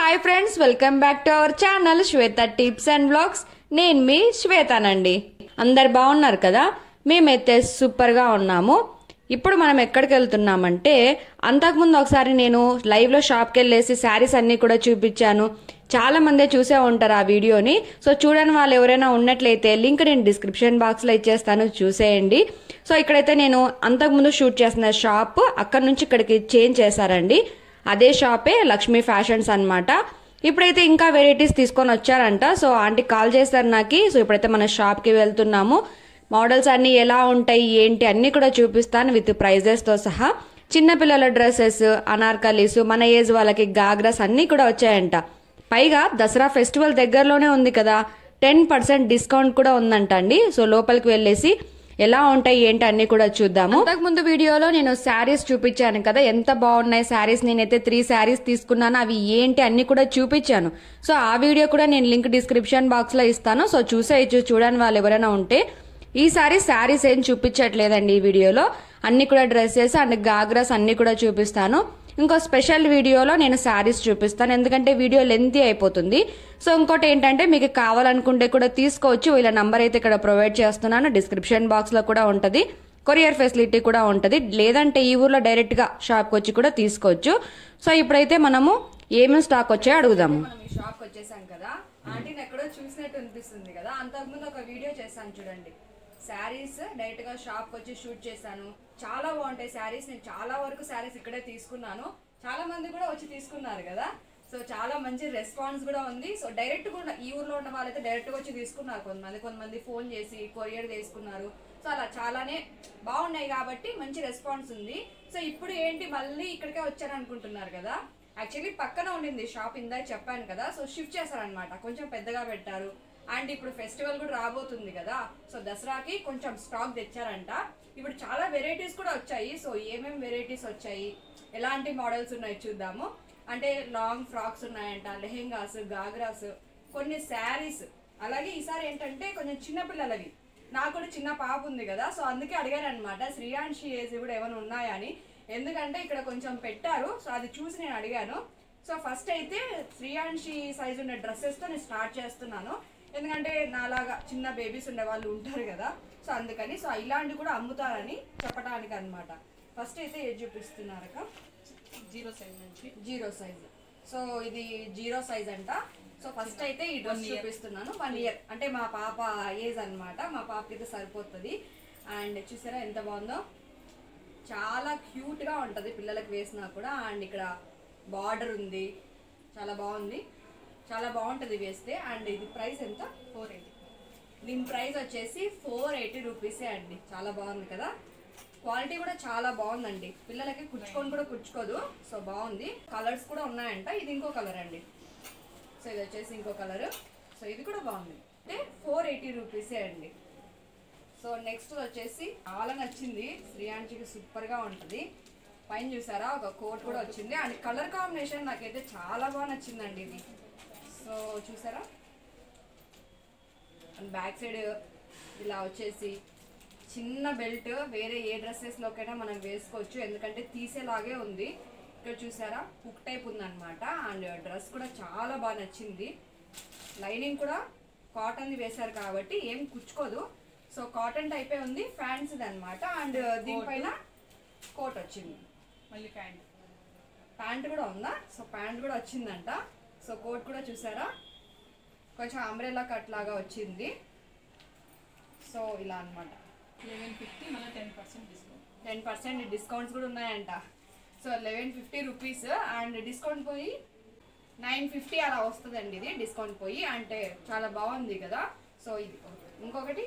Hi friends welcome back to our channel Shweta tips and blogs నేను మీ శ్వేతానండి అందరు బాగున్నారు కదా మేమైతే సూపర్గా ఉన్నాము ఇప్పుడు మనం ఎక్కడికి వెళ్తున్నామంటే అంతకుముందు ఒకసారి నేను లైవ్లో షాప్కి వెళ్ళేసి శారీస్ అన్నీ కూడా చూపించాను చాలా మందే చూసే ఉంటారు ఆ వీడియోని సో చూడని వాళ్ళు ఎవరైనా ఉన్నట్లయితే లింక్ నేను డిస్క్రిప్షన్ బాక్స్లో ఇచ్చేస్తాను చూసేయండి సో ఇక్కడైతే నేను అంతకుముందు షూట్ చేసిన షాప్ అక్కడ నుంచి ఇక్కడికి చేంజ్ చేశారండి అదే షాపే లక్ష్మీ ఫ్యాషన్స్ అన్నమాట ఇప్పుడైతే ఇంకా వెరైటీస్ తీసుకొని వచ్చారంట సో ఆంటీ కాల్ చేశారు నాకు సో ఇప్పుడైతే మన షాప్కి వెళ్తున్నాము మోడల్స్ అన్ని ఎలా ఉంటాయి ఏంటి అన్ని కూడా చూపిస్తాను విత్ ప్రైజెస్తో సహా చిన్నపిల్లల డ్రెస్సెస్ అనార్కలీస్ మన ఏజ్ వాళ్ళకి గాగ్రాస్ అన్నీ కూడా వచ్చాయంట పైగా దసరా ఫెస్టివల్ దగ్గరలోనే ఉంది కదా టెన్ పర్సెంట్ డిస్కౌంట్ కూడా ఉందంట అండి సో లోపలికి వెళ్ళేసి ఎలా ఉంటాయి ఏంటి అన్ని కూడా చూద్దాము అంతకు ముందు వీడియోలో నేను శారీస్ చూపించాను కదా ఎంత బాగున్నాయి శారీస్ నేనైతే త్రీ శారీస్ తీసుకున్నాను అవి ఏంటి అన్ని కూడా చూపించాను సో ఆ వీడియో కూడా నేను లింక్ డిస్క్రిప్షన్ బాక్స్ లో ఇస్తాను సో చూసేయచ్చు చూడని వాళ్ళు ఎవరైనా ఉంటే ఈసారి శారీస్ ఏం చూపించట్లేదండి ఈ వీడియోలో అన్ని కూడా డ్రెస్సెస్ అండ్ గాగ్రాస్ అన్ని కూడా చూపిస్తాను ఇంకో స్పెషల్ వీడియోలో నేను శారీస్ చూపిస్తాను ఎందుకంటే వీడియో లెంతీ అయిపోతుంది సో ఇంకోటి ఏంటంటే మీకు కావాలనుకుంటే కూడా తీసుకోవచ్చు వీళ్ళ నంబర్ అయితే ఇక్కడ ప్రొవైడ్ చేస్తున్నాను డిస్క్రిప్షన్ బాక్స్ లో కూడా ఉంటుంది కొరియర్ ఫెసిలిటీ కూడా ఉంటుంది లేదంటే ఈ ఊర్లో డైరెక్ట్ గా షాప్కి వచ్చి కూడా తీసుకోవచ్చు సో ఇప్పుడైతే మనము ఏమేమి స్టాక్ వచ్చాయో అడుగుదాము మనం ఈ షాప్కి వచ్చేసాం కదా ఆంటీని ఎక్కడో చూసినట్టు అనిపిస్తుంది కదా అంతకుముందు ఒక వీడియో చేశాను చూడండి శారీస్ డైరెక్ట్ గా షాప్ వచ్చి షూట్ చేశాను చాలా బాగుంటాయి శారీస్ నేను చాలా వరకు శారీస్ ఇక్కడే తీసుకున్నాను చాలా మంది కూడా వచ్చి తీసుకున్నారు కదా సో చాలా మంచి రెస్పాన్స్ కూడా ఉంది సో డైరెక్ట్ కూడా ఈ ఊర్లో ఉన్న వాళ్ళైతే డైరెక్ట్ గా వచ్చి తీసుకున్నారు కొంతమంది కొంతమంది ఫోన్ చేసి కొరియర్ తీసుకున్నారు సో అలా చాలానే బాగున్నాయి కాబట్టి మంచి రెస్పాన్స్ ఉంది సో ఇప్పుడు ఏంటి మళ్ళీ ఇక్కడికే వచ్చారు అనుకుంటున్నారు కదా యాక్చువల్లీ పక్కన ఉండింది షాప్ ఇందాక చెప్పాను కదా సో షిఫ్ట్ చేశారనమాట కొంచెం పెద్దగా పెట్టారు అండ్ ఇప్పుడు ఫెస్టివల్ కూడా రాబోతుంది కదా సో దసరాకి కొంచెం స్టాక్ తెచ్చారంట ఇప్పుడు చాలా వెరైటీస్ కూడా వచ్చాయి సో ఏమేం వెరైటీస్ వచ్చాయి ఎలాంటి మోడల్స్ ఉన్నాయి చూద్దాము అంటే లాంగ్ ఫ్రాక్స్ ఉన్నాయంట లెహెంగాస్ గాగ్రాస్ కొన్ని శారీస్ అలాగే ఈసారి ఏంటంటే కొంచెం చిన్న పిల్లలవి నాకు కూడా చిన్న పాప ఉంది కదా సో అందుకే అడిగాను అనమాట శ్రీయాన్షి ఏజ్ కూడా ఏమైనా ఉన్నాయా అని ఎందుకంటే ఇక్కడ కొంచెం పెట్టారు సో అది చూసి నేను అడిగాను సో ఫస్ట్ అయితే శ్రీయాన్షి సైజ్ ఉన్న డ్రెస్సెస్తో నేను స్టార్ట్ చేస్తున్నాను ఎందుకంటే నాలాగా చిన్న బేబీస్ ఉండే వాళ్ళు ఉంటారు కదా సో అందుకని సో ఇలాంటివి కూడా అమ్ముతారని చెప్పడానికి అనమాట ఫస్ట్ అయితే ఏది చూపిస్తున్నారక జీరో సైజ్ నుంచి జీరో సైజ్ సో ఇది జీరో సైజ్ అంట సో ఫస్ట్ అయితే ఈ డ్రెస్ చూపిస్తున్నాను వన్ ఇయర్ అంటే మా పాప ఏజ్ అన్నమాట మా పాపకి అయితే సరిపోతుంది అండ్ చూసారా ఎంత బాగుందో చాలా క్యూట్ గా ఉంటది పిల్లలకు వేసినా కూడా అండ్ ఇక్కడ బార్డర్ ఉంది చాలా బాగుంది చాలా బాగుంటది వేస్తే అండ్ ఇది ప్రైస్ ఎంత ఫోర్ ఎయిటీ దీని ప్రైస్ వచ్చేసి ఫోర్ ఎయిటీ రూపీసే అండి చాలా బాగుంది కదా క్వాలిటీ కూడా చాలా బాగుందండి పిల్లలకి కుచ్చుకొని కూడా కుచ్చుకోదు సో బాగుంది కలర్స్ కూడా ఉన్నాయంట ఇది ఇంకో కలర్ అండి సో ఇది వచ్చేసి ఇంకో కలర్ సో ఇది కూడా బాగుంది అంటే ఫోర్ ఎయిటీ రూపీసే అండి సో నెక్స్ట్ వచ్చేసి చాలా నచ్చింది శ్రీయాంచికి సూపర్ గా ఉంటుంది పైన చూసారా ఒక కోట్ కూడా వచ్చింది అండ్ కలర్ కాంబినేషన్ నాకైతే చాలా బాగా నచ్చిందండి ఇది సో చూసారా అండ్ బ్యాక్ సైడ్ ఇలా వచ్చేసి చిన్న బెల్ట్ వేరే ఏ డ్రెస్సెస్లోకైనా మనం వేసుకోవచ్చు ఎందుకంటే తీసేలాగే ఉంది ఇక్కడ చూసారా హుక్ టైప్ ఉందన్నమాట అండ్ డ్రెస్ కూడా చాలా బాగా నచ్చింది లైనింగ్ కూడా కాటన్ది వేశారు కాబట్టి ఏం కుచ్చుకోదు సో కాటన్ టైపే ఉంది ఫ్యాన్సీది అనమాట అండ్ దీనిపైన కోట్ వచ్చింది మళ్ళీ ప్యాంట్ ప్యాంట్ కూడా ఉందా సో ప్యాంట్ కూడా వచ్చిందంట సో కోట్ కూడా చూసారా కొంచెం అంబ్రెల్లా కట్ లాగా వచ్చింది సో ఇలా అన్నమాట లెవెన్ ఫిఫ్టీ మళ్ళీ ten percent discount ten percent discounts కూడా ఉన్నాయంట so eleven fifty rupees and discount పోయి నైన్ ఫిఫ్టీ అలా వస్తుందండి ఇది డిస్కౌంట్ పోయి అంటే చాలా బాగుంది కదా సో ఇది ఇంకొకటి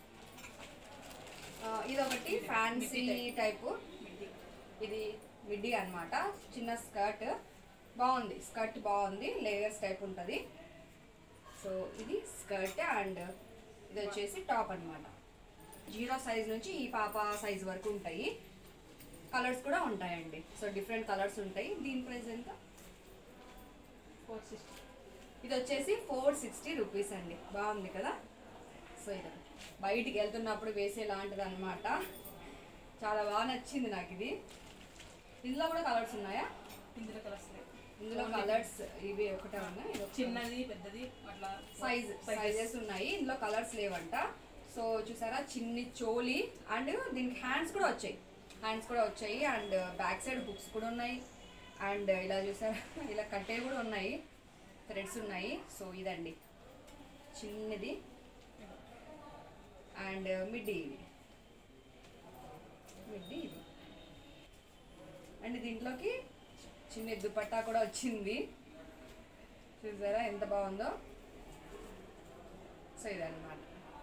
ఆ, ఇదొకటి ఫ్యాన్సీ టైపు ఇది మిడ్డీ అన్నమాట చిన్న స్కర్ట్ బాగుంది స్కర్ట్ బాగుంది లేయర్స్ టైప్ ఉంటుంది సో ఇది స్కర్ట్ అండ్ ఇది వచ్చేసి టాప్ అన్నమాట జీరో సైజ్ నుంచి ఈ పాప సైజ్ వరకు ఉంటాయి కలర్స్ కూడా ఉంటాయండి సో డిఫరెంట్ కలర్స్ ఉంటాయి దీని ప్రైస్ ఎంత ఫోర్ సిక్స్టీ ఇది వచ్చేసి ఫోర్ సిక్స్టీ రూపీస్ అండి బాగుంది కదా సో ఇది బయటికి వెళ్తున్నప్పుడు వేసేలాంటిది అనమాట చాలా బాగా నచ్చింది నాకు ఇది ఇందులో కూడా కలర్స్ ఉన్నాయా ఇందులో కలర్స్ లేవు ఇందులో కలర్స్ ఇవి ఒకటే ఉన్నాయి ఇది ఒకటే చిన్నది పెద్దది అట్లా సైజ్ సైజెస్ ఉన్నాయి ఇందులో కలర్స్ లేవంట సో చూసారా చిన్ని చోలి అండ్ దీనికి హ్యాండ్స్ కూడా వచ్చాయి హ్యాండ్స్ కూడా వచ్చాయి అండ్ బ్యాక్ సైడ్ బుక్స్ కూడా ఉన్నాయి అండ్ ఇలా చూసారా ఇలా కట్టే కూడా ఉన్నాయి థ్రెడ్స్ ఉన్నాయి సో ఇదండి చిన్నది అండ్ మిడ్డీ ఇది మిడ్డీ ఇది అండ్ దీంట్లోకి చిన్న దుపట్టా కూడా వచ్చింది చూసారా ఎంత బాగుందో సో ఇదన్నమాట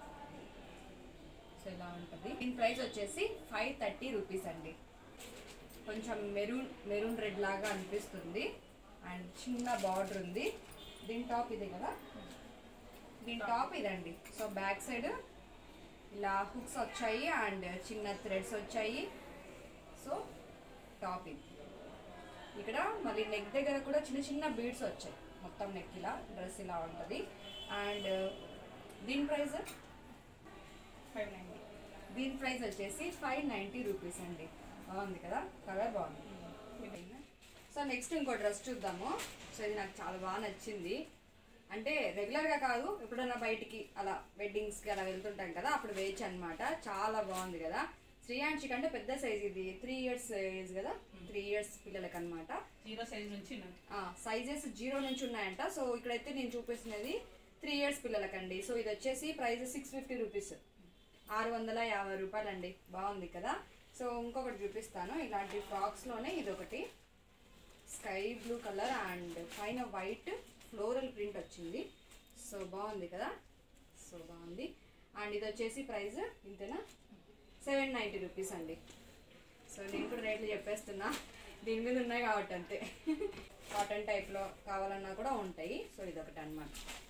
సో ఇలా ఉంటుంది దీని ప్రైస్ వచ్చేసి ఫైవ్ థర్టీ రూపీస్ అండి కొంచెం మెరూన్ మెరూన్ రెడ్ లాగా అనిపిస్తుంది అండ్ చిన్న బార్డర్ ఉంది దీని టాప్ ఇది కదా దీని టాప్ ఇదండి సో బ్యాక్ సైడ్ ఇలా హుక్స్ వచ్చాయి అండ్ చిన్న థ్రెడ్స్ వచ్చాయి సో టాప్ ఇది ఇక్కడ మళ్ళీ నెక్ దగ్గర కూడా చిన్న చిన్న బీడ్స్ వచ్చాయి మొత్తం నెక్ ఇలా డ్రెస్ ఇలా ఉంటుంది అండ్ దీని ప్రైస్ ఫైవ్ నైన్టీ దీని ప్రైస్ వచ్చేసి ఫైవ్ నైంటీ రూపీస్ అండి బాగుంది కదా కలర్ బాగుంది సో నెక్స్ట్ ఇంకో డ్రెస్ చూద్దాము సో ఇది నాకు చాలా బాగా నచ్చింది అంటే రెగ్యులర్గా కాదు ఎప్పుడైనా బయటికి అలా వెడ్డింగ్స్కి అలా వెళ్తుంటాం కదా అప్పుడు వేయచ్చు అనమాట చాలా బాగుంది కదా శ్రీయాంశి కంటే పెద్ద సైజ్ ఇది త్రీ ఇయర్స్ ఏజ్ కదా త్రీ ఇయర్స్ పిల్లలకి అనమాట జీరో సైజ్ నుంచి ఉన్నది సైజెస్ జీరో నుంచి ఉన్నాయంట సో ఇక్కడైతే నేను చూపిస్తున్నది త్రీ ఇయర్స్ పిల్లలకండి సో ఇది వచ్చేసి ప్రైస్ సిక్స్ ఫిఫ్టీ రూపీస్ ఆరు వందల యాభై రూపాయలండి బాగుంది కదా సో ఇంకొకటి చూపిస్తాను ఇలాంటి ఫ్రాక్స్లోనే ఇది ఒకటి స్కై బ్లూ కలర్ అండ్ పైన వైట్ ఫ్లోరల్ ప్రింట్ వచ్చింది సో బాగుంది కదా సో బాగుంది అండ్ ఇది వచ్చేసి ప్రైస్ ఇంతేనా సెవెన్ నైంటీ రూపీస్ అండి సో నేను కూడా రేట్లు చెప్పేస్తున్నా దీని మీద ఉన్నాయి కాబట్టి అంతే కాటన్ టైప్లో కావాలన్నా కూడా ఉంటాయి సో ఇదొకటి అనమాట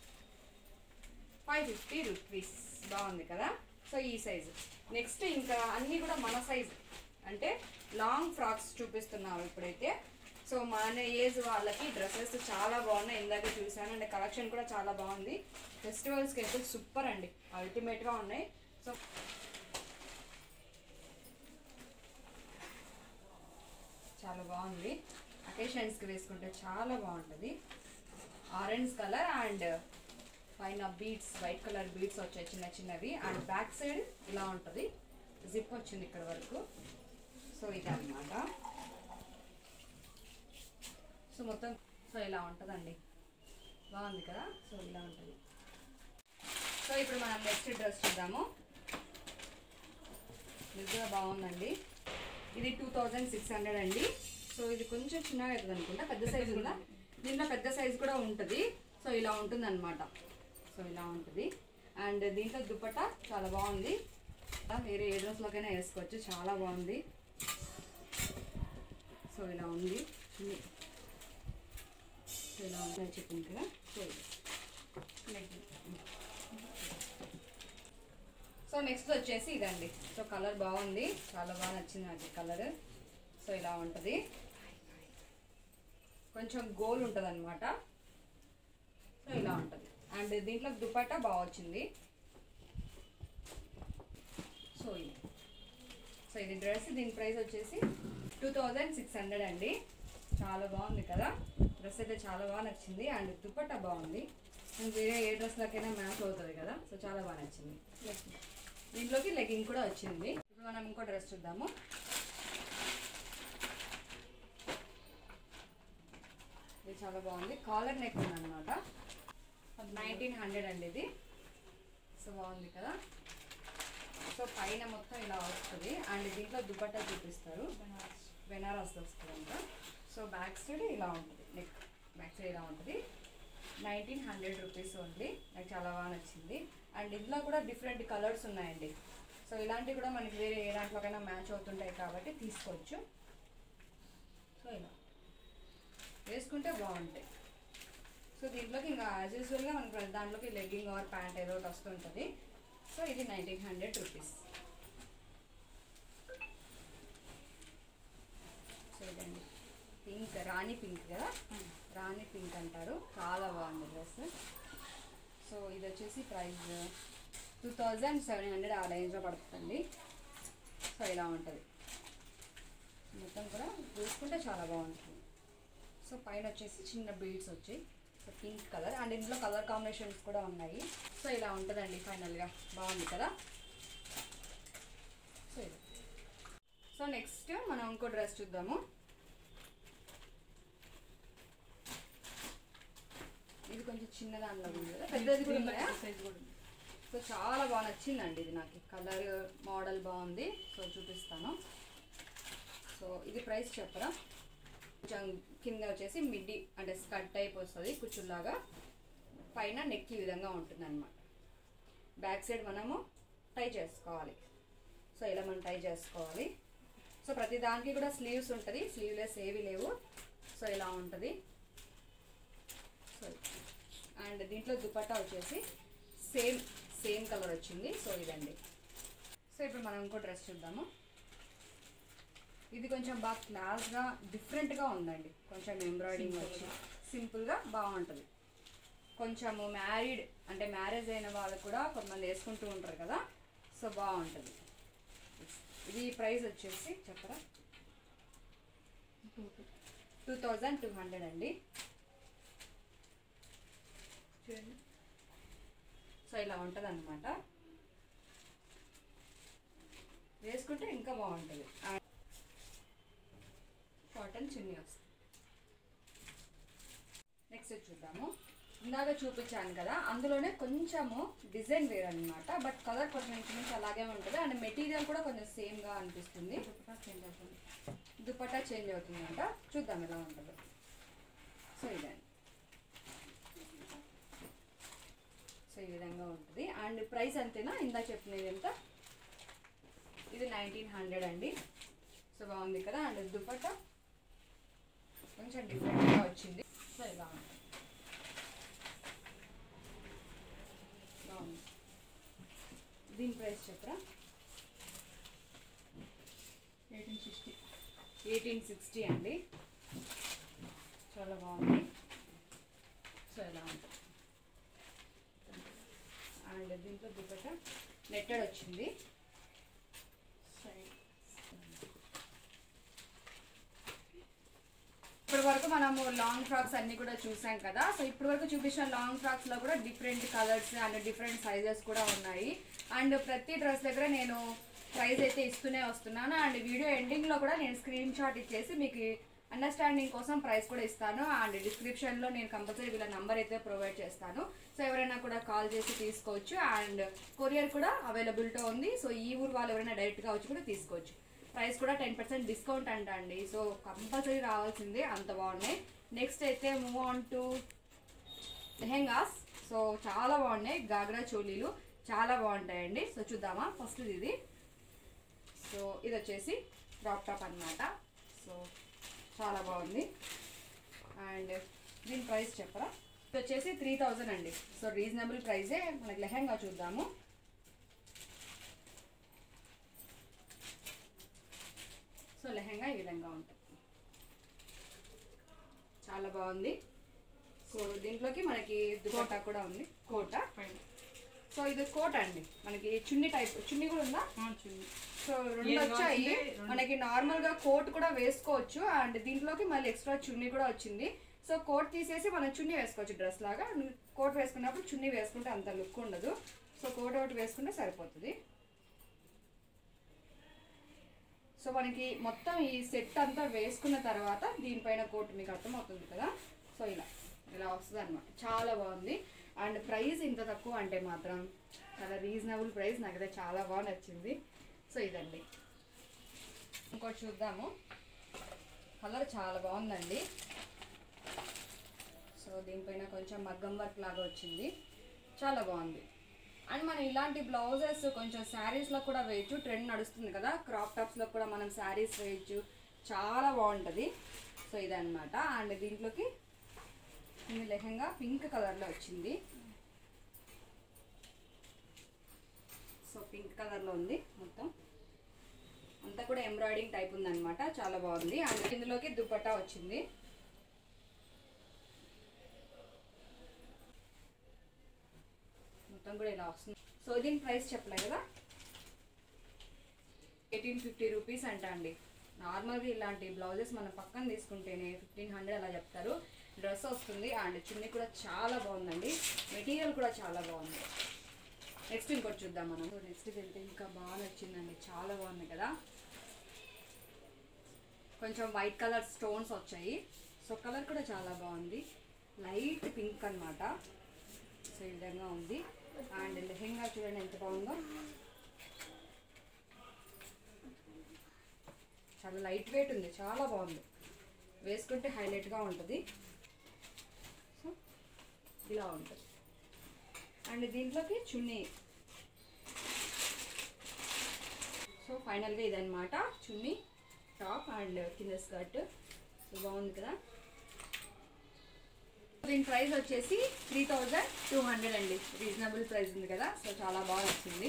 ఫైవ్ ఫిఫ్టీ రూపీస్ బాగుంది కదా సో ఈ సైజు నెక్స్ట్ ఇంకా అన్నీ కూడా మన సైజు అంటే లాంగ్ ఫ్రాక్స్ చూపిస్తున్నాము ఇప్పుడైతే సో మన ఏజ్ వాళ్ళకి డ్రెస్సెస్ చాలా బాగున్నాయి ఇందాక చూసాను అండ్ కలెక్షన్ కూడా చాలా బాగుంది ఫెస్టివల్స్కి అయితే సూపర్ అండి అల్టిమేట్గా ఉన్నాయి సో చాలా బాగుంది అకేషన్స్కి వేసుకుంటే చాలా బాగుంటుంది ఆరెంజ్ కలర్ అండ్ పైన బీడ్స్ వైట్ కలర్ బీడ్స్ వచ్చాయి చిన్న చిన్నవి అండ్ బ్యాక్ సైడ్ ఇలా ఉంటుంది జిప్ వచ్చింది ఇక్కడ వరకు సో ఇది అన్నమాట సో మొత్తం సో ఇలా ఉంటుందండి బాగుంది కదా సో ఇలా ఉంటుంది సో ఇప్పుడు మనం నెక్స్ట్ డ్రెస్ చూద్దాము ఇది కూడా బాగుందండి ఇది టూ థౌజండ్ సిక్స్ హండ్రెడ్ అండి సో ఇది కొంచెం చిన్నగా అవుతుంది అనుకుంటా పెద్ద సైజు కూడా దీంట్లో పెద్ద సైజు కూడా ఉంటుంది సో ఇలా ఉంటుంది అనమాట సో ఇలా ఉంటుంది అండ్ దీంట్లో దుప్పట చాలా బాగుంది వేరే ఏ డ్రెస్లోకైనా వేసుకోవచ్చు చాలా బాగుంది సో ఇలా ఉంది చిన్ని. సో ఇలా ఉందని చెప్పింది కదా సో ఇది. సో నెక్స్ట్ వచ్చేసి ఇదండి సో కలర్ బాగుంది చాలా బాగా నచ్చింది నాకు కలర్ సో ఇలా ఉంటుంది కొంచెం గోల్ ఉంటుంది అనమాట సో ఇలా ఉంటుంది అండ్ దీంట్లో దుపట్టా బాగా వచ్చింది సో ఇది సో ఇది డ్రెస్ దీని ప్రైస్ వచ్చేసి టూ థౌజండ్ సిక్స్ హండ్రెడ్ అండి చాలా బాగుంది కదా డ్రెస్ అయితే చాలా బాగా నచ్చింది అండ్ దుపట్టా బాగుంది అండ్ వేరే ఏ డ్రెస్లకైనా మ్యాచ్ అవుతుంది కదా సో చాలా బాగా నచ్చింది దీంట్లోకి లెగ్గింగ్ కూడా వచ్చింది ఇప్పుడు మనం ఇంకో డ్రెస్ చూద్దాము ఇది చాలా బాగుంది కాలర్ నెక్ ఉందన్నమాట నైన్టీన్ హండ్రెడ్ అండి ఇది సో బాగుంది కదా సో పైన మొత్తం ఇలా వస్తుంది అండ్ దీంట్లో దుపట్టా చూపిస్తారు బెనారస్ వస్తుందంట సో బ్యాక్ సైడ్ ఇలా ఉంటుంది నెక్ బ్యాక్ సైడ్ ఇలా ఉంటుంది నైన్టీన్ హండ్రెడ్ రూపీస్ ఓన్లీ నాకు చాలా బాగా నచ్చింది అండ్ ఇందులో కూడా డిఫరెంట్ కలర్స్ ఉన్నాయండి సో ఇలాంటివి కూడా మనకి వేరే ఏ దాంట్లోకైనా మ్యాచ్ అవుతుంటాయి కాబట్టి తీసుకోవచ్చు సో ఇలా వేసుకుంటే బాగుంటాయి సో దీంట్లోకి ఇంకా యాజ్ యూజువల్గా మనకి ప్రతి దాంట్లోకి లెగ్గింగ్ ఆర్ ప్యాంట్ ఏదో ఒకటి వస్తుంటుంది సో ఇది నైన్టీన్ హండ్రెడ్ రూపీస్ సో ఇదండి పింక్ రాణి పింక్ కదా రాణి పింక్ అంటారు చాలా బాగుంది డ్రెస్ సో ఇది వచ్చేసి price two thousand seven hundred ఆ రేంజ్లో పడుతుంది సో ఇలా ఉంటుంది మొత్తం కూడా చూసుకుంటే చాలా బాగుంటుంది సో పైన వచ్చేసి చిన్న బీడ్స్ వచ్చాయి సో పింక్ కలర్ అండ్ ఇందులో కలర్ కాంబినేషన్స్ కూడా ఉన్నాయి సో ఇలా ఉంటుందండి ఫైనల్గా బాగుంది కదా సో ఇది సో నెక్స్ట్ మనం ఇంకో డ్రెస్ చూద్దాము ఇది కొంచెం చిన్న దానిలో ఉంది కదా పెద్దది కూడా ఉన్నాయా సైజ్ కూడా ఉంది. సో చాలా బాగా నచ్చిందండి ఇది నాకు కలర్ మోడల్ బాగుంది సో చూపిస్తాను సో ఇది ప్రైస్ చెప్పరా కొంచెం కింద వచ్చేసి మిడ్డీ అంటే స్కర్ట్ టైప్ వస్తుంది కుచ్చుల్లాగా పైన నెక్ ఈ విధంగా ఉంటుంది అనమాట బ్యాక్ సైడ్ మనము టై చేసుకోవాలి సో ఇలా మనం టై చేసుకోవాలి సో ప్రతి దానికి కూడా స్లీవ్స్ ఉంటుంది స్లీవ్లెస్ ఏవి లేవు సో ఇలా ఉంటుంది సో అండ్ దీంట్లో దుపట్టా వచ్చేసి సేమ్ సేమ్ కలర్ వచ్చింది సో ఇదండి సో ఇప్పుడు మనం ఇంకో డ్రెస్ చూద్దాము ఇది కొంచెం బాగా క్లాస్గా డిఫరెంట్గా ఉందండి కొంచెం ఎంబ్రాయిడింగ్ వచ్చి సింపుల్గా బాగుంటుంది కొంచెము మ్యారీడ్ అంటే మ్యారేజ్ అయిన వాళ్ళు కూడా కొంతమంది వేసుకుంటూ ఉంటారు కదా సో బాగుంటుంది ఇది ప్రైస్ వచ్చేసి చెప్పరా టూ థౌజండ్ టూ హండ్రెడ్ అండి చూడండి సో ఇలా ఉంటుంది అనమాట వేసుకుంటే ఇంకా బాగుంటుంది కాటన్ చున్నీ వస్తుంది నెక్స్ట్ చూద్దాము ఇందాక చూపించాను కదా అందులోనే కొంచెము డిజైన్ వేరు అనమాట బట్ కలర్ కొంచెం ఇంచుమించు అలాగే ఉంటుంది అండ్ మెటీరియల్ కూడా కొంచెం సేమ్గా అనిపిస్తుంది దుపట్టా చేంజ్ అవుతుంది దుపట్టా చేంజ్ అవుతుందంట చూద్దాం ఎలా ఉంటుందో సో ఇదండి సో ఈ విధంగా ఉంటుంది అండ్ ప్రైస్ అంతేనా ఇందా చెప్పినది ఎంత ఇది నైన్టీన్ హండ్రెడ్ అండి సో బాగుంది కదా అండ్ దుపట్టా కొంచెం డిఫరెంట్గా వచ్చింది సో ఇలా ఉంటుంది బాగుంది దీని ప్రైస్ చెప్పరా ఎయిటీన్ సిక్స్టీ ఎయిటీన్ సిక్స్టీ అండి చాలా బాగుంది సో ఇలా ఉంటుంది అండ్ దీంట్లో దుపట్ట నెట్టెడ్ వచ్చింది సైడ్ ఇప్పటి వరకు మనము లాంగ్ ఫ్రాక్స్ అన్ని కూడా చూసాం కదా సో ఇప్పటి వరకు చూపించిన లాంగ్ ఫ్రాక్స్ లో కూడా different colours and different sizes కూడా ఉన్నాయి అండ్ ప్రతి డ్రెస్ దగ్గర నేను ప్రైస్ అయితే ఇస్తూనే వస్తున్నాను అండ్ వీడియో ఎండింగ్ లో కూడా నేను స్క్రీన్ షాట్ ఇచ్చేసి మీకు అండర్స్టాండింగ్ కోసం ప్రైస్ కూడా ఇస్తాను అండ్ డిస్క్రిప్షన్ లో నేను కంపల్సరీ వీళ్ళ నంబర్ అయితే ప్రొవైడ్ చేస్తాను సో ఎవరైనా కూడా కాల్ చేసి తీసుకోవచ్చు అండ్ కొరియర్ కూడా అవైలబిలిటీ ఉంది సో ఈ ఊరు వాళ్ళు ఎవరైనా డైరెక్ట్ గా వచ్చి కూడా తీసుకోవచ్చు ప్రైస్ కూడా టెన్ పర్సెంట్ డిస్కౌంట్ అంట అండి సో కంపల్సరీ రావాల్సిందే అంత బాగున్నాయి నెక్స్ట్ అయితే move on to lehengas so చాలా బాగున్నాయి గాగ్రా చోలీలు చాలా బాగుంటాయండి సో చూద్దామా ఫస్ట్ ఇది సో ఇది వచ్చేసి క్రాప్ టాప్ అన్నమాట సో చాలా బాగుంది అండ్ దీని ప్రైస్ చెప్పరా ఇది వచ్చేసి త్రీ థౌజండ్ అండి సో రీజనబుల్ ప్రైజే మనకి లెహెంగా చూద్దాము సో లెహెంగా ఈ విధంగా ఉంటుంది చాలా బాగుంది సో దీంట్లోకి మనకి దుపట్టా కూడా ఉంది కోట పైన సో ఇది కోట అండి మనకి చున్నీ టైప్ చున్నీ కూడా ఉందా ఆ, చూడండి సో రెండు ఏది వచ్చాయి కావాల్సిందే రెండు. మనకి నార్మల్ గా కోట్ కూడా వేసుకోవచ్చు అండ్ దీంట్లోకి మళ్ళీ ఎక్స్ట్రా చున్నీ కూడా వచ్చింది సో కోట్ తీసేసి మనం చున్నీ వేసుకోవచ్చు డ్రెస్ లాగా కోట్ వేసుకున్నప్పుడు చున్నీ వేసుకుంటే అంత లుక్ ఉండదు సో కోట్ ఒకటి వేసుకుంటే సరిపోతుంది సో మనకి మొత్తం ఈ సెట్ అంతా వేసుకున్న తర్వాత దీనిపైన కోట్ మీకు అర్థమవుతుంది కదా సో ఇలా ఇలా వస్తుంది అనమాట చాలా బాగుంది అండ్ ప్రైస్ ఇంత తక్కువ అంటే మాత్రం చాలా రీజనబుల్ ప్రైస్ నాకైతే చాలా బాగా నచ్చింది సో ఇదండి ఇంకోటి చూద్దాము కలర్ చాలా బాగుందండి సో దీనిపైన కొంచెం మగ్గం వర్క్ లాగా వచ్చింది చాలా బాగుంది అండ్ మనం ఇలాంటి బ్లౌజెస్ కొంచెం శారీస్లో కూడా వేయచ్చు ట్రెండ్ నడుస్తుంది కదా క్రాప్ టాప్స్లో కూడా మనం శారీస్ వేయచ్చు చాలా బాగుంటుంది సో ఇదన్నమాట అండ్ దీంట్లోకి ఇది లెహంగా పింక్ కలర్లో వచ్చింది సో పింక్ కలర్లో ఉంది మొత్తం అంతా కూడా ఎంబ్రాయిడింగ్ టైప్ ఉందన్నమాట చాలా బాగుంది అండ్ ఇందులోకి దుపట్టా వచ్చింది మొత్తం కూడా ఇలా వస్తుంది సో దీని ప్రైస్ చెప్పలే కదా ఎయిటీన్ ఫిఫ్టీ రూపీస్ అంట అండి నార్మల్గా ఇలాంటి బ్లౌజెస్ మనం పక్కన తీసుకుంటేనే ఫిఫ్టీన్ హండ్రెడ్ అలా చెప్తారు డ్రెస్ వస్తుంది అండ్ చున్నీ కూడా చాలా బాగుందండి మెటీరియల్ కూడా చాలా బాగుంది నెక్స్ట్ ఇంకోటి చూద్దాం మనం నెక్స్ట్కి వెళ్తే ఇంకా బాగా నచ్చిందండి చాలా బాగుంది కదా కొంచెం వైట్ కలర్ స్టోన్స్ వచ్చాయి సో కలర్ కూడా చాలా బాగుంది లైట్ పింక్ అన్నమాట సో ఈ విధంగా ఉంది అండ్ లెహెంగా చూడండి ఎంత బాగుందో చాలా లైట్ వెయిట్ ఉంది చాలా బాగుంది వేసుకుంటే హైలైట్గా ఉంటుంది సో ఇలా ఉంటుంది అండ్ దీంట్లోకి చున్నీ సో ఫైనల్గా ఇదన్నమాట చున్నీ టాప్ అండ్ కింద స్కర్ట్ సో బాగుంది కదా దీని ప్రైస్ వచ్చేసి త్రీ థౌజండ్ టూ హండ్రెడ్ అండి రీజనబుల్ ప్రైస్ ఉంది కదా సో చాలా బాగా వచ్చింది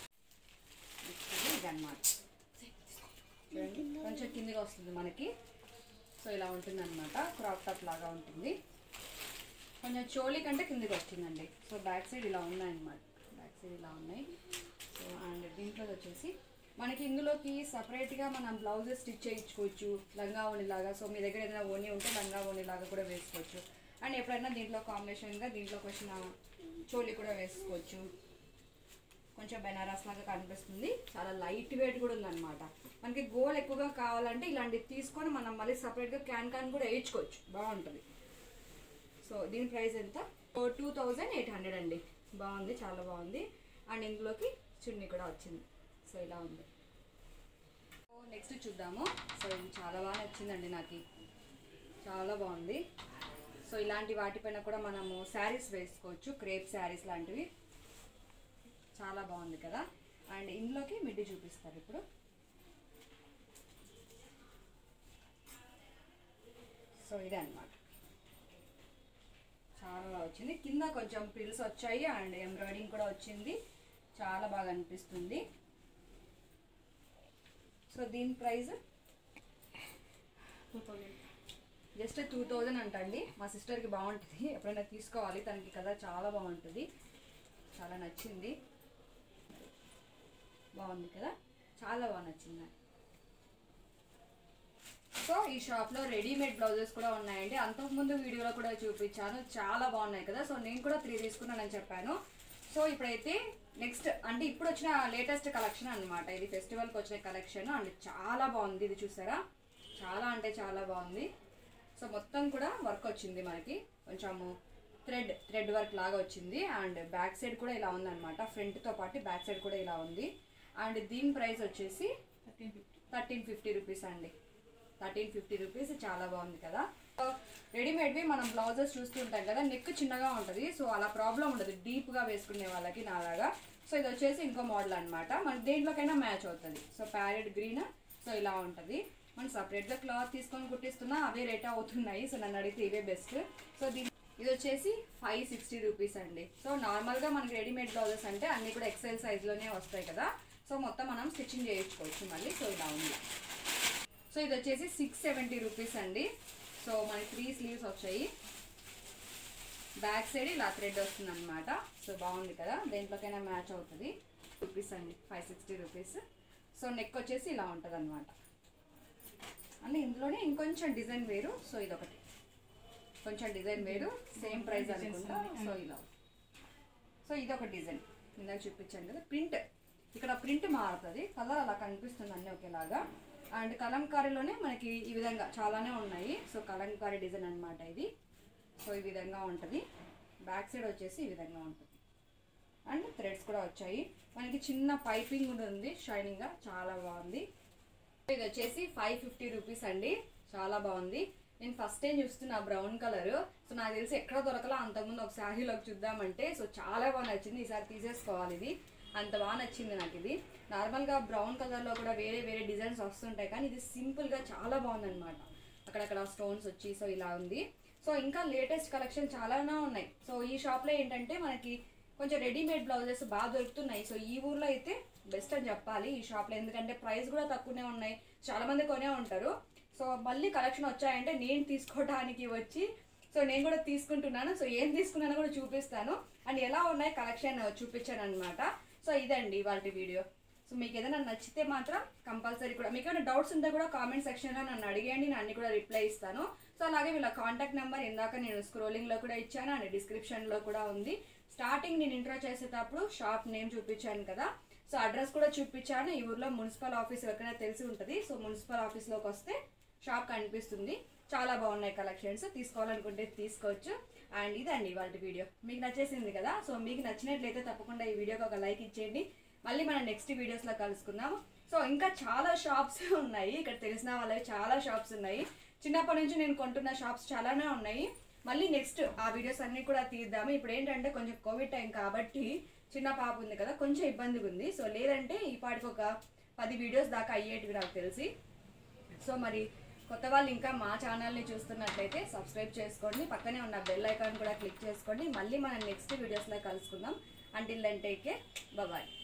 ఇదన్నమాట చూడండి కొంచెం కిందిగా వస్తుంది మనకి సో ఇలా ఉంటుంది అనమాట క్రాప్ టాప్ లాగా ఉంటుంది కొంచెం చోలీ కంటే కిందికి వచ్చిందండి సో బ్యాక్ సైడ్ ఇలా ఉన్నాయి అనమాట బ్యాక్ సైడ్ ఇలా ఉన్నాయి సో అండ్ దీంట్లో వచ్చేసి మనకి ఇందులోకి సపరేట్గా మనం బ్లౌజెస్ స్టిచ్ చేయించుకోవచ్చు లంగా ఓణిలాగా సో మీ దగ్గర ఏదైనా ఓణి ఉంటే లంగా ఓణిలాగా కూడా వేసుకోవచ్చు అండ్ ఎప్పుడైనా దీంట్లో కాంబినేషన్గా దీంట్లోకి వచ్చిన చోలీ కూడా వేసుకోవచ్చు కొంచెం బెనారస్ లాగా కనిపిస్తుంది చాలా లైట్ వెయిట్ కూడా ఉందన్నమాట మనకి గోల్ ఎక్కువగా కావాలంటే ఇలాంటివి తీసుకొని మనం మళ్ళీ సపరేట్గా క్యాన్ క్యాన్ కూడా వేయించుకోవచ్చు బాగుంటుంది సో దీని ప్రైస్ ఎంత టూ థౌజండ్ ఎయిట్ హండ్రెడ్ అండి బాగుంది చాలా బాగుంది అండ్ ఇందులోకి చున్నీ కూడా వచ్చింది సో ఇలా ఉంది సో నెక్స్ట్ చూద్దాము సో ఇది చాలా బాగా నచ్చిందండి నాకు చాలా బాగుంది సో ఇలాంటి వాటిపైన కూడా మనము శారీస్ వేసుకోవచ్చు క్రేప్ శారీస్ లాంటివి చాలా బాగుంది కదా అండ్ ఇందులోకి మిడ్డి చూపిస్తారు ఇప్పుడు సో ఇదే అన్నమాట చాలా బాగా వచ్చింది కింద కొంచెం ప్రిల్స్ వచ్చాయి అండ్ ఎంబ్రాయిడింగ్ కూడా వచ్చింది చాలా బాగా అనిపిస్తుంది సో దీని price two thousand just two thousand అంటండి మా సిస్టర్కి బాగుంటుంది ఎప్పుడైనా తీసుకోవాలి తనకి కదా చాలా బాగుంటుంది చాలా నచ్చింది బాగుంది కదా చాలా బాగా నచ్చింది నాకు. సో ఈ షాప్లో రెడీమేడ్ బ్లౌజెస్ కూడా ఉన్నాయండి అంతకుముందు వీడియోలో కూడా చూపించాను చాలా బాగున్నాయి కదా సో నేను కూడా త్రీ తీసుకున్నానని చెప్పాను సో ఇప్పుడైతే నెక్స్ట్ అంటే ఇప్పుడు వచ్చిన లేటెస్ట్ కలెక్షన్ అన్నమాట ఇది ఫెస్టివల్కి వచ్చిన కలెక్షన్ అండ్ చాలా బాగుంది ఇది చూసారా చాలా అంటే చాలా బాగుంది సో మొత్తం కూడా వర్క్ వచ్చింది మనకి కొంచెము థ్రెడ్ థ్రెడ్ వర్క్ లాగా వచ్చింది అండ్ బ్యాక్ సైడ్ కూడా ఇలా ఉందన్నమాట ఫ్రంట్తో పాటు బ్యాక్ సైడ్ కూడా ఇలా ఉంది అండ్ దీని ప్రైస్ వచ్చేసి thirteen fifty thirteen fifty rupees అండి థర్టీన్ ఫిఫ్టీ రూపీస్ చాలా బాగుంది కదా సో రెడీమేడ్వి మనం బ్లౌజెస్ చూస్తుంటాం కదా నెక్ చిన్నగా ఉంటుంది సో అలా ప్రాబ్లం ఉండదు డీప్గా వేసుకునే వాళ్ళకి నాలాగా సో ఇది వచ్చేసి ఇంకో మోడల్ అనమాట మనకి దేంట్లోకైనా మ్యాచ్ అవుతుంది సో ప్యారెట్ గ్రీన్ సో ఇలా ఉంటుంది మనం సపరేట్గా క్లాత్ తీసుకొని కుట్టిస్తున్నా అవే రేట్ అవుతున్నాయి సో నన్ను అడిగితే ఇవే బెస్ట్ సో దీని ఇది వచ్చేసి ఫైవ్ సిక్స్టీ రూపీస్ అండి సో నార్మల్గా మనకి రెడీమేడ్ బ్లౌజెస్ అంటే అన్నీ కూడా ఎక్సెల్ సైజ్లోనే వస్తాయి కదా సో మొత్తం మనం స్టిచ్చింగ్ చేయించుకోవచ్చు మళ్ళీ సో ఇలా ఉంది సో ఇది వచ్చేసి సిక్స్ సెవెంటీ రూపీస్ అండి సో మనకి త్రీ స్లీవ్స్ వచ్చాయి బ్యాక్ సైడ్ ఇలా థ్రెడ్ వస్తుంది అనమాట సో బాగుంది కదా దేంట్లోకైనా మ్యాచ్ అవుతుంది రూపీస్ అండి five sixty rupees so neck వచ్చేసి ఇలా ఉంటుంది అనమాట అంటే ఇందులోనే ఇంకొంచెం డిజైన్ వేరు సో ఇదొకటి కొంచెం డిజైన్ వేరు సేమ్ ప్రైస్ అనుకుంటా సో ఇలా సో ఇది ఒక డిజైన్ ఇందాక చూపించాను కదా ప్రింట్ ఇక్కడ ప్రింట్ మారుతుంది కలర్ అలా కనిపిస్తుంది అన్నీ ఒకేలాగా అండ్ కలంకారీలోనే మనకి ఈ విధంగా చాలానే ఉన్నాయి సో కలంకారీ డిజైన్ అన్నమాట ఇది సో ఈ విధంగా ఉంటుంది బ్యాక్ సైడ్ వచ్చేసి ఈ విధంగా ఉంటుంది అండ్ థ్రెడ్స్ కూడా వచ్చాయి మనకి చిన్న పైపింగ్ కూడా ఉంది షైనింగ్గా చాలా బాగుంది ఇది వచ్చేసి ఫైవ్ ఫిఫ్టీ రూపీస్ అండి చాలా బాగుంది నేను ఫస్ట్ టైం చూస్తున్నా బ్రౌన్ కలర్ సో నాకు తెలిసి ఎక్కడ దొరకలా అంతకుముందు ఒక శారీలోకి చూద్దామంటే సో చాలా బాగా నచ్చింది ఈసారి తీసేసుకోవాలి ఇది అంత బాగా నచ్చింది నాకు ఇది నార్మల్గా బ్రౌన్ కలర్లో కూడా వేరే వేరే డిజైన్స్ వస్తుంటాయి కానీ ఇది సింపుల్గా చాలా బాగుందన్నమాట అక్కడక్కడ స్టోన్స్ వచ్చి సో ఇలా ఉంది సో ఇంకా లేటెస్ట్ కలెక్షన్ చాలానే ఉన్నాయి సో ఈ షాప్లో ఏంటంటే మనకి కొంచెం రెడీమేడ్ బ్లౌజెస్ బాగా దొరుకుతున్నాయి సో ఈ ఊర్లో అయితే బెస్ట్ అని చెప్పాలి ఈ షాప్లో ఎందుకంటే ప్రైస్ కూడా తక్కువనే ఉన్నాయి చాలా మంది కొనే ఉంటారు సో మళ్ళీ కలెక్షన్ వచ్చాయంటే నేను తీసుకోవడానికి వచ్చి సో నేను కూడా తీసుకుంటున్నాను సో ఏం తీసుకున్నానో కూడా చూపిస్తాను అండ్ ఎలా ఉన్నాయి కలెక్షన్ చూపించాను అనమాట సో ఇదండి వాళ్ళ వీడియో సో మీకు ఏదైనా నచ్చితే మాత్రం కంపల్సరీ కూడా మీకు ఏమైనా డౌట్స్ ఉంటే కూడా కామెంట్ సెక్షన్లో నన్ను అడిగేయండి నేను అన్ని కూడా రిప్లై ఇస్తాను సో అలాగే వీళ్ళ కాంటాక్ట్ నెంబర్ ఇందాక నేను స్క్రోలింగ్లో కూడా ఇచ్చాను అండ్ డిస్క్రిప్షన్లో కూడా ఉంది స్టార్టింగ్ నేను ఇంట్రో చేసేటప్పుడు షాప్ నేమ్ చూపించాను కదా సో అడ్రస్ కూడా చూపించాను ఈ ఊర్లో మున్సిపల్ ఆఫీస్ ఎవరికైనా తెలిసి ఉంటుంది సో మున్సిపల్ ఆఫీస్లోకి వస్తే షాప్ కనిపిస్తుంది చాలా బాగున్నాయి కలెక్షన్స్ తీసుకోవాలనుకుంటే తీసుకోవచ్చు అండ్ ఇదండి వాళ్ళ వీడియో మీకు నచ్చేసింది కదా సో మీకు నచ్చినట్లయితే తప్పకుండా ఈ వీడియోకి ఒక లైక్ ఇచ్చేయండి మళ్ళీ మనం నెక్స్ట్ వీడియోస్లో కలుసుకుందాం సో ఇంకా చాలా షాప్స్ ఉన్నాయి ఇక్కడ తెలిసిన వాళ్ళవి చాలా షాప్స్ ఉన్నాయి చిన్నప్పటి నుంచి నేను కొంటున్న షాప్స్ చాలానే ఉన్నాయి మళ్ళీ నెక్స్ట్ ఆ వీడియోస్ అన్ని కూడా తీద్దాము ఇప్పుడు ఏంటంటే కొంచెం కోవిడ్ టైం కాబట్టి చిన్న పాప ఉంది కదా కొంచెం ఇబ్బందిగా ఉంది సో లేదంటే ఈ పాటికి ఒక పది వీడియోస్ దాకా అయ్యేటివి నాకు తెలిసి సో మరి కొత్త వాళ్ళు ఇంకా మా ఛానల్ని చూస్తున్నట్లయితే సబ్స్క్రైబ్ చేసుకోండి పక్కనే ఉన్న బెల్ ఐకాన్ కూడా క్లిక్ చేసుకోండి మళ్ళీ మనం నెక్స్ట్ వీడియోస్లో కలుసుకుందాం until then take care bye